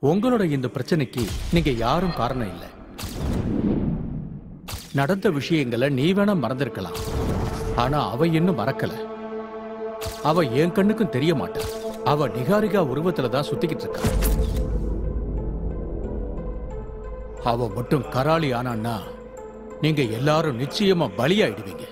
உங்களோட இந்த பிரச்சனைக்கு நீங்க யாரும் காரணம் இல்லை நடந்த விஷயங்களை நீ வேணா மறந்திருக்கலாம் ஆனா அவ இன்னும் மறக்கல அவ என் கண்ணுக்கும் தெரிய மாட்டா அவ நிகாரிகா உருவத்துல தான் சுத்திக்கிட்டு இருக்கா அவ மட்டும் கராளி ஆனான்னா நீங்க எல்லாரும் நிச்சயமா பலியாயிடுவீங்க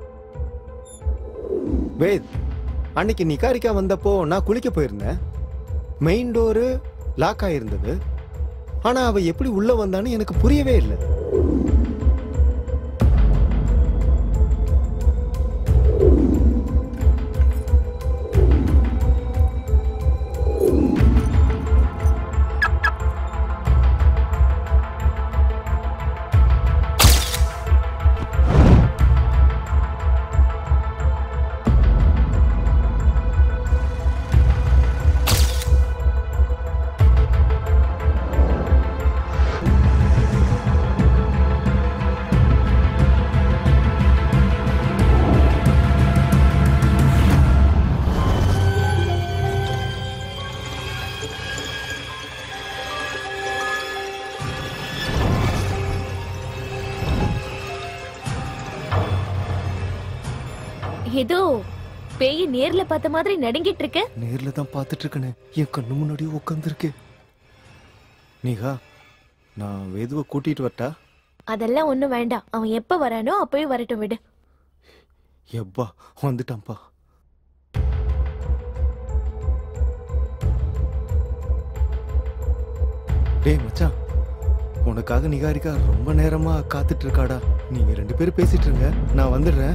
வேத் அன்னைக்கு நிகாரிக்கா வந்தப்போ நான் குளிக்க போயிருந்தேன் மெயின் டோரு லாக் ஆயிருந்தது ஆனா அவ எப்படி உள்ள வந்தான்னு எனக்கு புரியவே இல்லை ஏதோ பேய் நேர்ல பார்த்த மாதிரி நடுங்கிட்டு இருக்க நேர்ல தான் பார்த்துட்டு இருக்கேனே என் கண்ணு முன்னாடி உட்காந்துருக்கு நிகா நான் வேதுவை கூட்டிட்டு வரட்டா அதெல்லாம் ஒண்ணும் வேண்டாம் அவன் எப்ப வரானோ அப்பவே வரட்டும் விடு எப்பா வந்துட்டான்ப்பா டேய் மச்சான் உனக்காக நிகாரிகா ரொம்ப நேரமா காத்துட்டு இருக்காடா நீங்க ரெண்டு பேரும் பேசிட்டு இருங்க நான் வந்துடுறேன்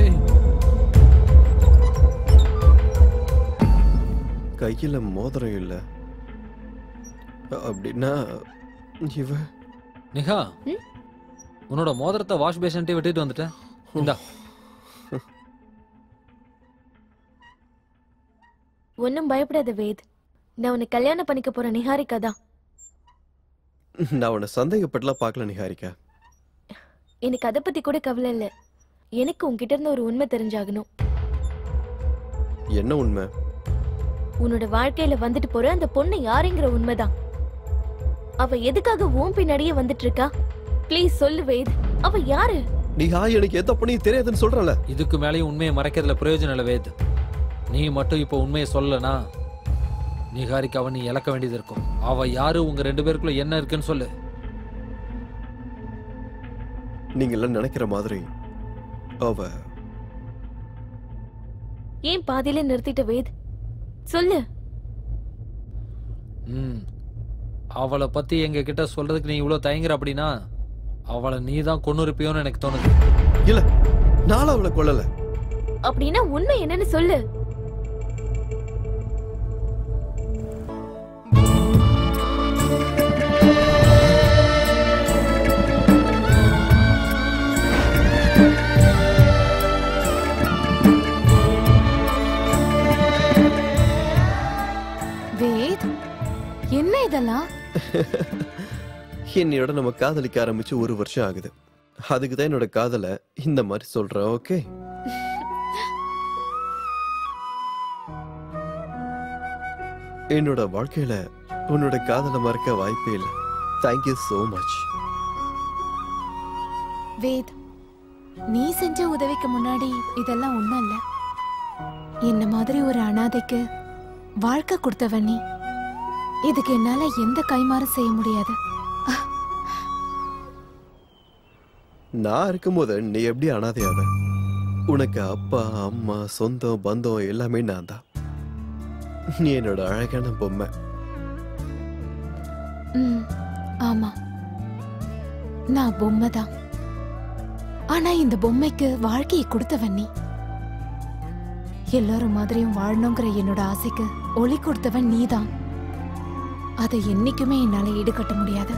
கையில மோதிரம் இல்ல அப்படின்னா இவ நிகா உன்னோட மோதிரத்தை வாஷ் பேஷன்ட்டே விட்டுட்டு வந்துட்டேன் இந்தா ஒன்னும் பயப்படாத வேத் நான் உன்னை கல்யாணம் பண்ணிக்க போற நிஹாரிகா தான் நான் உன்னை சந்தேகப்பட்டலாம் பார்க்கல நிகாரிகா எனக்கு அதை பத்தி கூட கவலை இல்ல எனக்கு உன்கிட்ட இருந்து ஒரு உண்மை தெரிஞ்சாகணும் என்ன உண்மை உன்னோட வாழ்க்கையில வந்துட்டு போற அந்த பொண்ணு யாருங்கிற உண்மைதான் அவ எதுக்காக உன் பின்னாடியே வந்துட்டு இருக்கா ப்ளீஸ் சொல்லு வேத் அவ யாரு நிகா எனக்கு எந்த பொண்ணையும் தெரியாதுன்னு சொல்றல இதுக்கு மேலேயும் உண்மையை மறைக்கிறதுல பிரயோஜனம் இல்லை வேத் நீ மட்டும் இப்போ உண்மையை சொல்லனா நிகாரிக்காவை நீ இழக்க வேண்டியது இருக்கும் அவ யாரு உங்க ரெண்டு பேருக்குள்ள என்ன இருக்குன்னு சொல்லு நீங்க எல்லாம் நினைக்கிற மாதிரி அவ ஏன் பாதியில நிறுத்திட்ட வேத் சொல்லு ம் அவளை பத்தி எங்க கிட்ட சொல்றதுக்கு நீ இவ்வளவு தயங்குற அப்படின்னா அவளை நீ தான் கொண்டு இருப்பியோன்னு எனக்கு தோணுது இல்ல நான் அவளை கொல்லல அப்படின்னா உண்மை என்னன்னு சொல்லு வேத் என்ன இதெல்லாம் என்னையோட நம்ம காதலிக்க ஆரம்பிச்சு ஒரு வருஷம் ஆகுது அதுக்கு தான் என்னோட காதலை இந்த மாதிரி சொல்றேன் ஓகே என்னோட வாழ்க்கையில உன்னோட காதலை மறக்க வாய்ப்பே இல்லை தேங்க்யூ so மச் வேத் நீ செஞ்ச உதவிக்கு முன்னாடி இதெல்லாம் ஒண்ணும் இல்ல என்ன மாதிரி ஒரு அனாதைக்கு வாழ்க்கை கொடுத்தவன் நீ இதுக்கு என்னால எந்த கைமாறும் செய்ய முடியாது நான் இருக்கும்போது நீ எப்படி அனாதையாவ உனக்கு அப்பா அம்மா சொந்தம் பந்தம் எல்லாமே நான் தான் நீ என்னோட அழகான பொம்மை ம், ஆமா நான் பொம்மை தான் ஆனா இந்த பொம்மைக்கு வாழ்க்கையை கொடுத்தவன் நீ எல்லாரும் மாதிரியும் வாழணுங்கிற என்னோட ஆசைக்கு ஒளி கொடுத்தவன் நீதான் அதை என்னைக்குமே என்னால ஈடுகட்ட முடியாது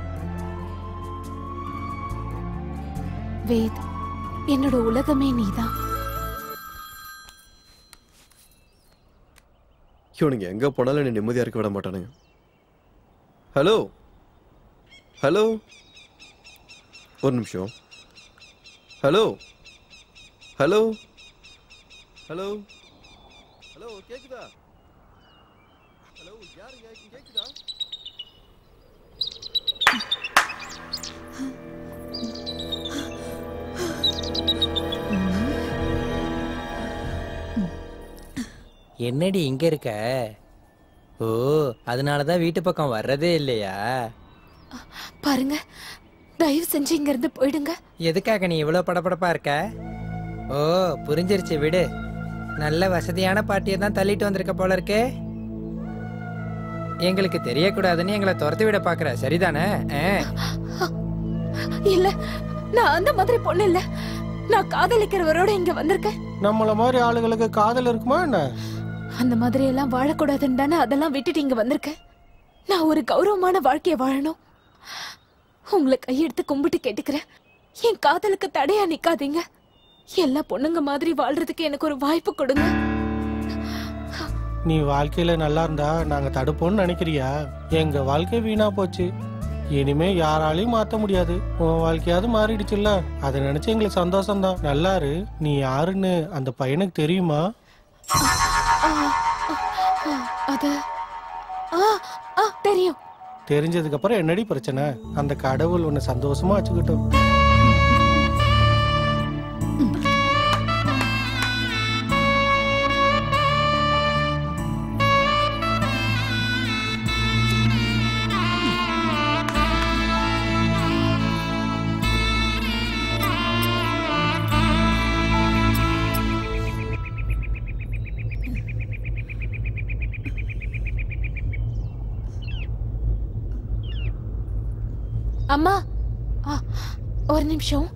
வேத் என்னோட உலகமே நீதான் இவனுங்க எங்க போனாலும் என்னை நிம்மதியா இருக்க விட மாட்டானுங்க ஹலோ ஹலோ ஒரு நிமிஷம் ஹலோ ஹலோ ஹலோ ஹலோ கேக்குதா ஹலோ யாருங்க கேக்குதா என்னடி இங்க இருக்க ஓ அதனால தான் வீட்டு பக்கம் வர்றதே இல்லையா பாருங்க தயவு செஞ்சு இங்க இருந்து போயிடுங்க எதுக்காக நீ இவ்வளோ படபடப்பா இருக்க ஓ புரிஞ்சிருச்சு விடு நல்ல வசதியான பாட்டியை தான் தள்ளிட்டு வந்திருக்க போல இருக்கே எங்களுக்கு தெரியக்கூடாதுன்னு எங்களை துரத்தி விட பாக்குற சரிதானே ஆ? இல்ல நான் அந்த மாதிரி பொண்ணு இல்ல நான் காதலிக்கிறவரோட இங்க வந்திருக்கேன் நம்மள மாதிரி ஆளுங்களுக்கு காதல் இருக்குமா என்ன அந்த மாதிரி எல்லாம் வாழக்கூடாதுன்னு தானே அதெல்லாம் விட்டுட்டு இங்க வந்திருக்கேன் நான் ஒரு கௌரவமான வாழ்க்கைய வாழணும் உங்களை கையெடுத்து கும்பிட்டு கேட்டுக்கிறேன் என் காதலுக்கு தடையா நிக்காதீங்க எல்லா பொண்ணுங்க மாதிரி வாழ்றதுக்கு எனக்கு ஒரு வாய்ப்பு கொடுங்க நீ வாழ்க்கையில நல்லா இருந்தா நாங்க தடுப்போம்னு நினைக்கிறியா எங்க வாழ்க்கை வீணா போச்சு இனிமே யாராலையும் மாத்த முடியாது உன் வாழ்க்கையாவது மாறிடுச்சுல்ல அதை நினைச்சு எங்களுக்கு சந்தோஷம்தான் நல்லாரு நீ யாருன்னு அந்த பையனுக்கு தெரியுமா அது ஆ ஆ தெரியும் தெரிஞ்சதுக்கு அப்புறம் என்னடி பிரச்சனை அந்த கடவுள் உன்னை சந்தோஷமா வச்சுக்கிட்டோம் அம்மா ஆ, ஒரு நிமிஷம்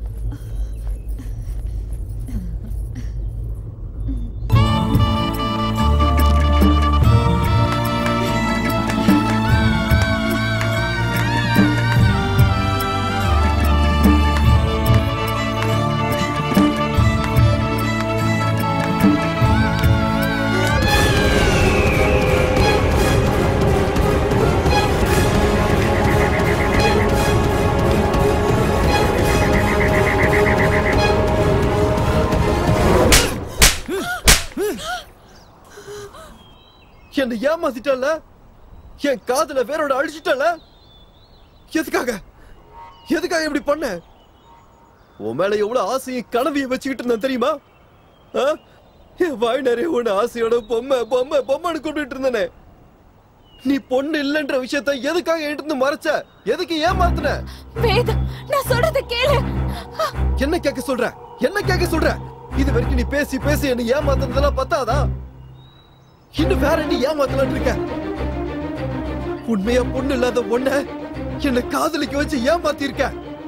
என்னை ஏமாத்திட்டல என் காதுல வேரோட அழிச்சிட்டல எதுக்காக எதுக்காக இப்படி பண்ண உன் மேல எவ்வளவு ஆசையும் கனவையும் வச்சுக்கிட்டு இருந்தேன் தெரியுமா ஆ? என் வாய் நிறைய உன்னை ஆசையோட பொம்மை பொம்மை பொம்மைன்னு கூப்பிட்டு இருந்தனே நீ பொண்ணு இல்லைன்ற விஷயத்த எதுக்காக என்கிட்ட இருந்து மறைச்ச எதுக்கு ஏமாத்துன வேத நான் சொல்றத கேளு என்ன கேட்க சொல்ற என்ன கேட்க சொல்ற இது வரைக்கும் நீ பேசி பேசி என்ன ஏமாத்துனதெல்லாம் பத்தாதா இன்னும் வேற நீ ஏமாத்தலாம்னு இருக்க உண்மையா பொண்ணு இல்லாத ஒண்ண என்ன காதலிக்க வச்சு ஏமாத்தி இருக்க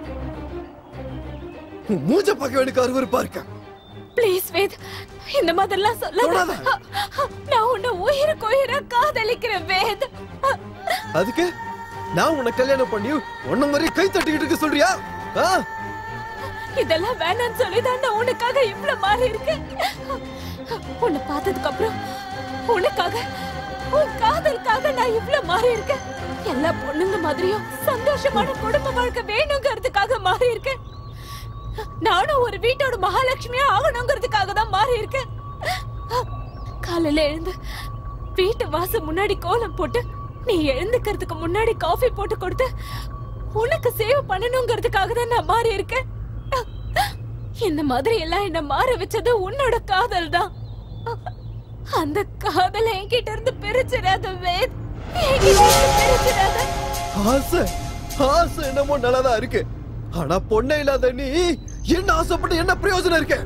உன் மூஞ்ச பார்க்க எனக்கு அருவருப்பா இருக்க ப்ளீஸ் வேத் இந்த மாதிரிலாம் சொல்லாத தொடாத. நான் உன்னை உயிருக்கு உயிரா காதலிக்கிறேன் வேத் அதுக்கு நான் உன்னை கல்யாணம் பண்ணி உன்ன மாதிரி கை தட்டிக்கிட்டு இருக்க சொல்றியா ஆ? இதெல்லாம் வேணாம்னு சொல்லி தான் நான் உனக்காக இவ்வளவு மாறி இருக்கேன் உன்னை பார்த்ததுக்கு அப்புறம் உனக்காக உன் காதலுக்காக நான் இவ்வளவு மாறி இருக்கேன் எல்லா பொண்ணுங்க மாதிரியும் சந்தோஷமான குடும்ப வாழ்க்கை வேணுங்கிறதுக்காக மாறி இருக்கேன் நானும் ஒரு வீட்டோட மகாலட்சுமியா ஆகணுங்கிறதுக்காக தான் மாறி இருக்கேன் காலையில எழுந்து வீட்டு வாசல் முன்னாடி கோலம் போட்டு நீ எழுந்துக்கிறதுக்கு முன்னாடி காஃபி போட்டு கொடுத்து உனக்கு சேவை பண்ணணுங்கிறதுக்காக தான் நான் மாறி இருக்கேன் இந்த மாதிரி எல்லாம் என்ன மாற வச்சது உன்னோட காதல் தான் அந்த காதலை என்கிட்ட இருந்து பிரிச்சிடாத வேத் என்கிட்ட இருந்து பிரிச்சிடாத ஆசை ஆசை என்னமோ நல்லதா இருக்கு ஆனா பொண்ணே இல்லாத நீ என்ன ஆசைப்பட்டு என்ன பிரயோஜனம் இருக்கு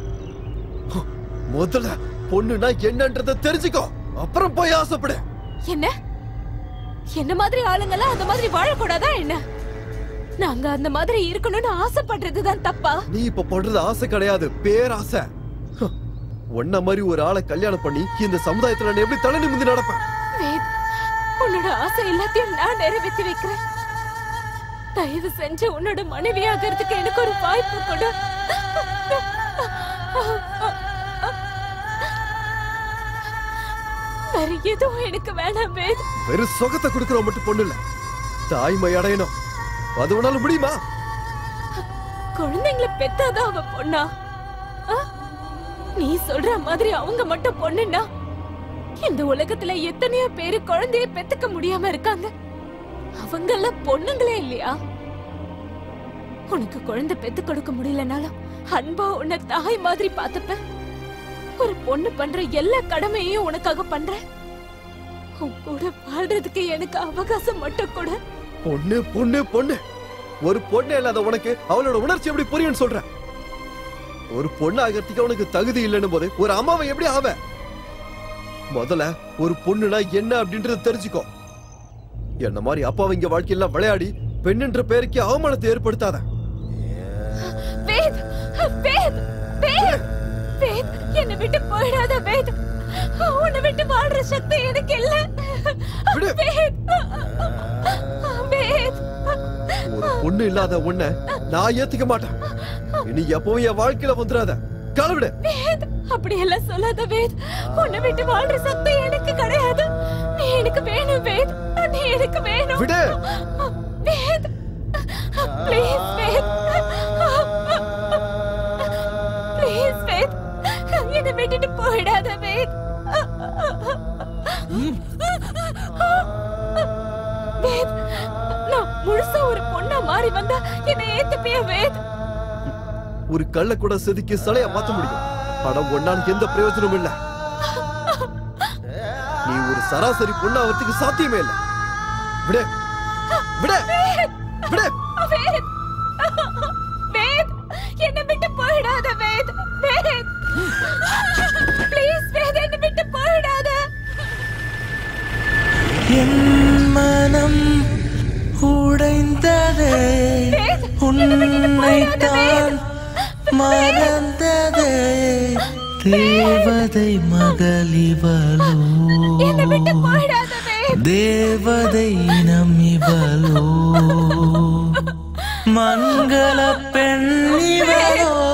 முதல்ல பொண்ணுனா என்னன்றத தெரிஞ்சுக்கோ அப்புறம் போய் ஆசைப்படு என்ன என்ன மாதிரி ஆளுங்கெல்லாம் அந்த மாதிரி வாழக்கூடாதா என்ன நாங்க அந்த மாதிரி இருக்கணும்னு ஆசைப்படுறதுதான் தப்பா நீ இப்ப படுறது ஆசை கிடையாது பேராசை ஹ, உன்ன மாதிரி ஒரு ஆளை கல்யாணம் பண்ணி இந்த சமுதாயத்துல நான் எப்படி தலை நிமிந்து நடப்பேன் வேத் உன்னோட ஆசை எல்லாத்தையும் நான் நிறைவேற்றி வைக்கிறேன் தயவு செஞ்சு உன்னோட மனைவியாகிறதுக்கு எனக்கு ஒரு வாய்ப்பு கொடு வேற எதுவும் எனக்கு வேணாம் வேத் வெறும் சுகத்தை கொடுக்கறவன் மட்டும் பொண்ணு இல்ல தாய்மை அடையணும் அது உன்னால முடியுமா குழந்தைங்களை பெத்தாதான் அவ பொண்ணா ஆ? நீ சொல்ற மாதிரி அவங்க மட்டும் பொண்ணுன்னா இந்த உலகத்துல எத்தனையோ பேரு குழந்தைய பெத்துக்க முடியாம இருக்காங்க அவங்க எல்லாம் பொண்ணுங்களே இல்லையா உனக்கு குழந்தை பெத்து கொடுக்க முடியலனாலும் அன்பா உன்னை தாய் மாதிரி பார்த்துப்ப ஒரு பொண்ணு பண்ற எல்லா கடமையையும் உனக்காக பண்றேன் உன் கூட வாழ்றதுக்கு எனக்கு அவகாசம் மட்டும் கூட பொண்ணு பொண்ணு பொண்ணு ஒரு பொண்ணு இல்லாத உனக்கு அவளோட உணர்ச்சி எப்படி புரியும்னு சொல்ற ஒரு பொண்ணு ஆகிறதுக்கு உனக்கு தகுதி இல்லைன்னு போது ஒரு அம்மாவை எப்படி ஆவ முதல்ல ஒரு பொண்ணுனா என்ன அப்படின்றத தெரிஞ்சுக்கோ என்ன மாதிரி அப்பாவிங்க வாழ்க்கையெல்லாம் விளையாடி பெண்ணுன்ற பேருக்கு அவமானத்தை ஏற்படுத்தாத வேத் வேத் வேத் வேத் என்னை விட்டு போயிடாத வேத் உன்னை விட்டு வாழ்ற சக்தி எனக்கு இல்ல விடு. வேத் வேத் ஒரு பொண்ணு இல்லாத உன்னை நான் ஏத்துக்க மாட்டேன் இனி எப்பவும் என் வாழ்க்கையில வந்துடாத கலவிடு வேத் அப்படி எல்லாம் சொல்லாத வேத் உன்னை விட்டு வாழ்ற சக்தி எனக்கு கிடையாது நீ எனக்கு வேணும் வேத் நீ எனக்கு வேணும் விடு. வேத் ப்ளீஸ் வேத் ப்ளீஸ் வேத் என்னை விட்டுட்டு போயிடாத வேத் வேத் நான் முழுசா ஒரு பொண்ணா மாறி வந்தா என்னை ஏத்துப்பிய வேத் ஒரு கல்ல கூட செதுக்கி சிலைய மாத்த முடியும் ஆனா ஒன்னால எந்த பிரயோஜனமும் இல்ல நீ ஒரு சராசரி பொண்ணு ஆகிறதுக்கு சாத்தியமே இல்ல விடு விடு விடு வேத் வேத் என்னை விட்டு போயிடாத வேத் வேத் ப்ளீஸ் வேத் என்னை விட்டு போயிடாத என் மனம் உடைந்ததே வேத் என்னை விட்டு போயிடாத உன்னைத்தான் வேத் மறந்ததே தேவதை மகளிவளோ என்னை விட்டு போயிடாத வேத் தேவதை இனம் இவளோ மங்கள பெண் இவளோ